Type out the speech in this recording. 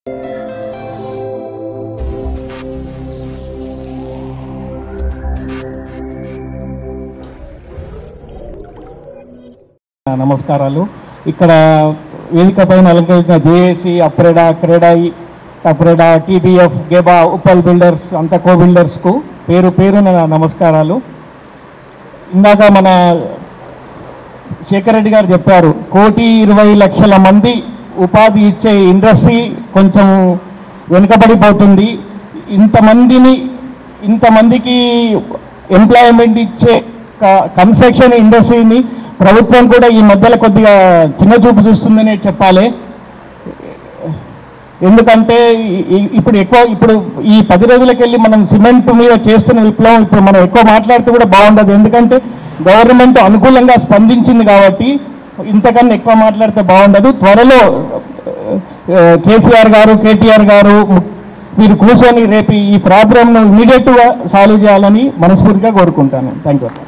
నమస్కారాలు ఇక్కడ వేదిక పైన అలంకరించిన జేఏసీ అప్రెడా క్రెడాయి అప్రెడా టీబీఎఫ్ గెబా ఉప్పల్ బిల్డర్స్ అంత కో బిల్డర్స్కు పేరు పేరున నా నమస్కారాలు ఇందాక మన శేఖర్ రెడ్డి గారు చెప్పారు కోటి ఇరవై లక్షల మంది ఉపాధి ఇచ్చే ఇండస్ట్రీ కొంచెం వెనుకబడిపోతుంది ఇంతమందిని ఇంతమందికి ఎంప్లాయ్మెంట్ ఇచ్చే కన్స్ట్రక్షన్ ఇండస్ట్రీని ప్రభుత్వం కూడా ఈ మధ్యలో కొద్దిగా చిన్న చూపు చూస్తుందనే చెప్పాలి ఎందుకంటే ఈ- ఈ- ఇప్పుడు ఎక్కువ ఇప్పుడు ఈ పది రోజులకి వెళ్ళి మనం సిమెంట్ మీద చేస్తున్న విప్లవం ఇప్పుడు మనం ఎక్కువ మాట్లాడితే కూడా బాగుండదు ఎందుకంటే గవర్నమెంట్ అనుకూలంగా స్పందించింది కాబట్టి ఇంతకన్నా ఎక్కువ మాట్లాడితే బాగుండదు త్వరలో ఆ, కేసీఆర్ గారు కేటీఆర్ గారు ము- మీరు కూర్చొని రేపు ఈ ప్రాబ్లంను ఇమీడియట్గా సాల్వ్ చేయాలని మనస్ఫూర్తిగా కోరుకుంటాను థ్యాంక్ యూ